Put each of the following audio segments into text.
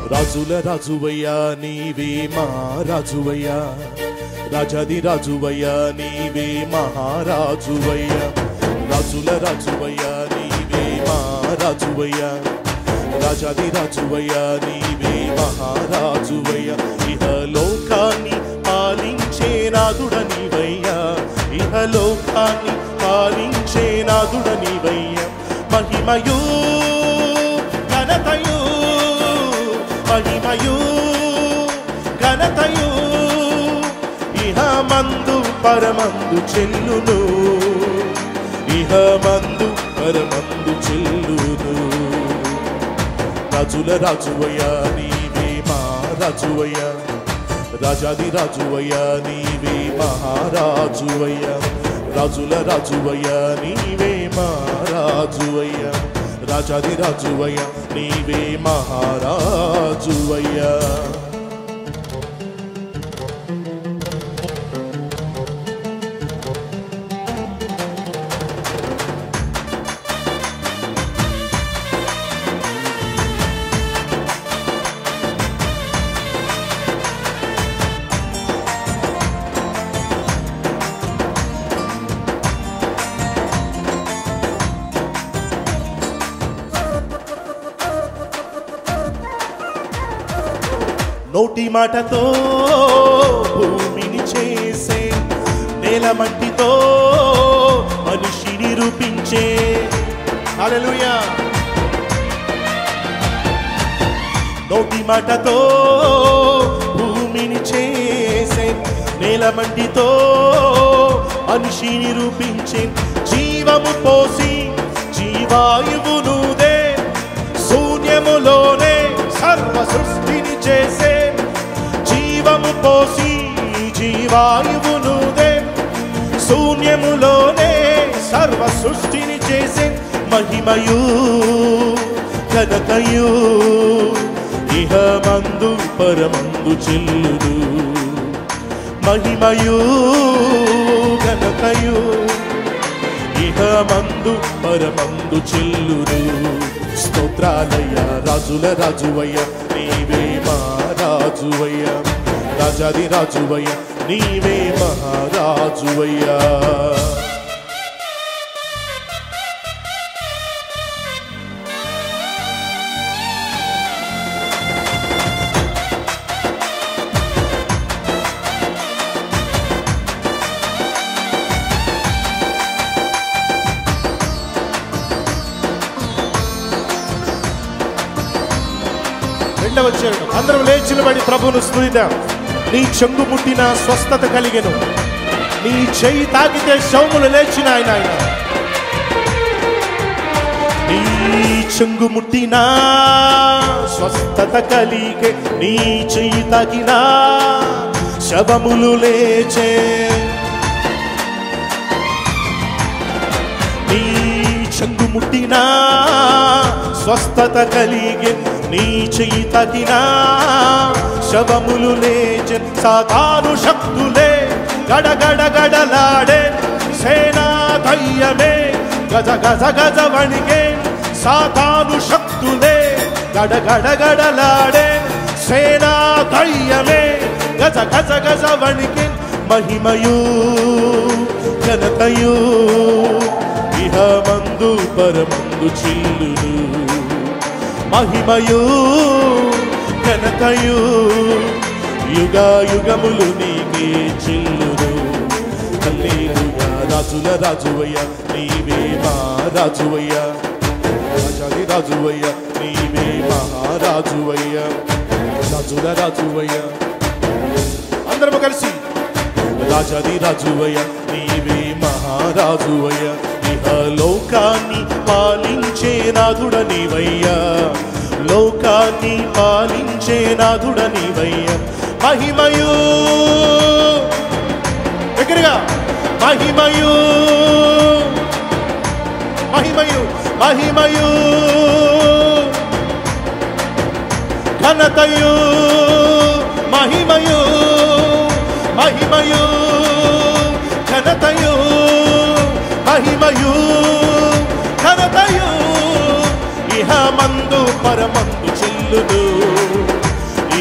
రాజుల రాజువయ్యా నీవే మా రాజువయ్యా రాజాది రాజువయ్యా నీవే మహారాజువయ్యా రాజుల రాజువయ్యా నీవే మా రాజువయ్యా రాజాది రాజువయ్యా నీవే మహారాజువయ్యా ఇహ లోకాన్ని పాలించే నాదుడ నీవయ్యా ఇహ లోకాన్ని పాలించే నాదుడ నీవయ్యా మహిమయూ ఘనతయు మహిమయు ఘనతయు ఇహ మందు పరమందు చెల్లును ఇహ మందు పరమందు చెల్లును రాజుల రాజువయ్యా నీవే మా రాజువయ్యా రాజాది రాజువయ్యా నీవే మహారాజువయ్యా రాజుల రాజువయ్యా నీవే మహారాజువయ్యా రాజాది రాజువయ్యా నీవే మహారాజువయ్యా నోటి మాటతో భూమిని చేసే నేల మట్టితో మనిషిని రూపించే హల్లెలూయా నోటి మాటతో భూమిని చేసే నేల మట్టితో మనిషిని రూపించే జీవము పోసి జీవాయువునుదే శూన్యములోనే సర్వ సృష్టిని చేసే జీవము పోసి జీవాయువునుదే శూన్యములోనే సర్వ సృష్టిని చేసే మహిమయు ఘనతయు ఇహ మందు పరమందు చెల్లుదు మహిమయు ఘనతయు ఇహ మందు పరమందు చెల్లును స్తోత్రాలయ్య రాజుల రాజువయ్య నీవే మా రాజువయ్య రాజాది రాజువయ్య నీవే మహారాజువయ్యా రెండవ చరణం అందరం లేచి నిలబడి ప్రభును స్తుతిద్దాం నీ చెంగు ముట్టిన స్వస్థత కలిగెను నీ చెయ్యి తాకితే శవములు లేచిన ఆయన ఆయన నీ చెంగు ముట్టిన స్వస్థత కలిగే నీ చెయ్యి తాకిన శవములు లేచే నీ చెంగు ముట్టినా స్వస్థత కలిగే నీ చెయ్యి తగినా శవములు లేచే సాతాను శక్తులే గడగడ గడలాడే సేనా దయ్యమే గజ గజ గజ వణిగే సాతాను శక్తులే గడగడ గడలాడే సేనా దయ్యమే గజ గజ గజ వణిగే మహిమయు ఘనతయు ఇహ మందు పరమందు చిల్లును మహిమయు ఘనతయు యుగ యుగములు నీకే చిల్లును హల్లెలూయా రాజుల రాజువయ్య నీవే మా రాజువయ్య రాజాది రాజువయ్య నీవే మహారాజువయ్య రాజుల రాజువయ్య అందరము కలిసి రాజాది రాజువయ్య నీవే మహారాజువయ్య ఇహ లోకాన్ని పాలించే నాథుడ నీవయ్యా లోకాన్ని పాలించే నాథుడ నీవయ్య మహిమయు దగ్గరగా మహిమయు మహిమయు మహిమయు ఘనతయు మహిమయు మహిమయు ఘనతయు మహిమయు ఘనతయు ఇహ మందు పరమందు చెల్లును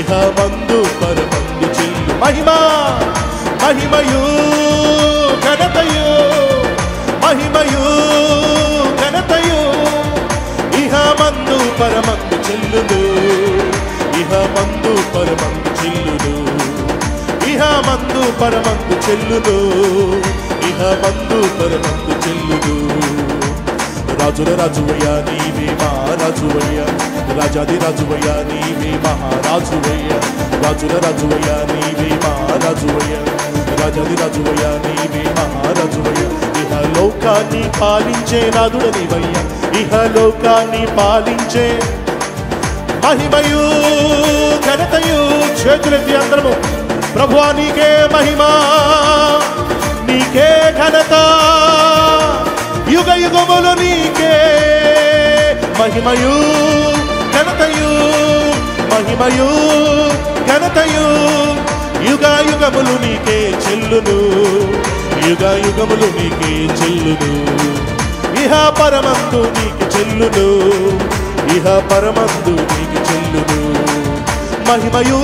ఇహ మందు పరమందు చెల్లు మహిమా మహిమయు ఘనతయు మహిమయు ఘనతయు ఇహ మందు పరమందు చెల్లును ఇహ మందు పరమందు చెల్లును ఇహ మందు పరమందు చెల్లును ఇహ మందు పరమందు చెల్లును రాజుల రాజువయ్యా నీవే మహారాజువయ్యా రాజాది రాజువయ్యా నీవే మహారాజువయ్యా రాజుల రాజువయ్యా నీవే మహారాజువయ్యా రాజాది రాజువయ్యా నీవే మహారాజువయ్యా ఇహ లోకాన్ని పాలించే నాదుడ నీవయ్యా ఇహ లోకాన్ని పాలించే మహిమయు ఘనతయు చేతులెత్తి అందరము ప్రభువా నీకే మహిమ నీకే ఘనత యుగ యుగములు నీకే మహిమయు ఘనతయు మహిమయు ఘనతయు యుగ యుగములు నీకే చెల్లును యుగ యుగములు నీకే చెల్లును ఇహ పరమందు నీకు చెల్లును ఇహ పరమందు నీకు చెల్లును మహిమయు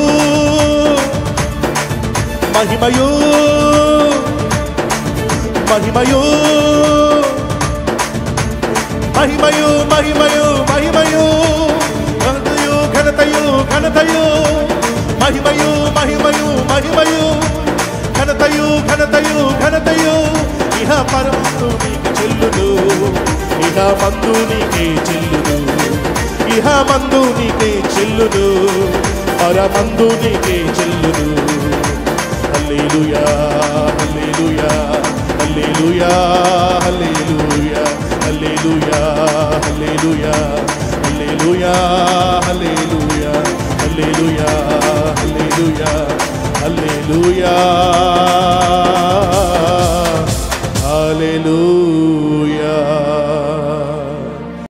మహిమయు మహిమయు మహిమయు మహిమయు మహిమయు ఘనతయు ఘనతయు ఘనతయు మహిమయు మహిమయు మహిమయు ఘనతయు ఘనతయు ఘనతయు ఇహ పరమందు నీకు చెల్లును ఇహ మందు నీకే చెల్లును ఇహ మందు నీకే చెల్లును పరమందు నీకే చెల్లును హల్లెలూయా హల్లెలూయా హల్లెలూయా హల్లెలూయా హల్లెలూయా హల్లెలూయా హల్లెలూయా హల్లెలూయా హల్లెలూయా హల్లెలూయా హల్లెలూయా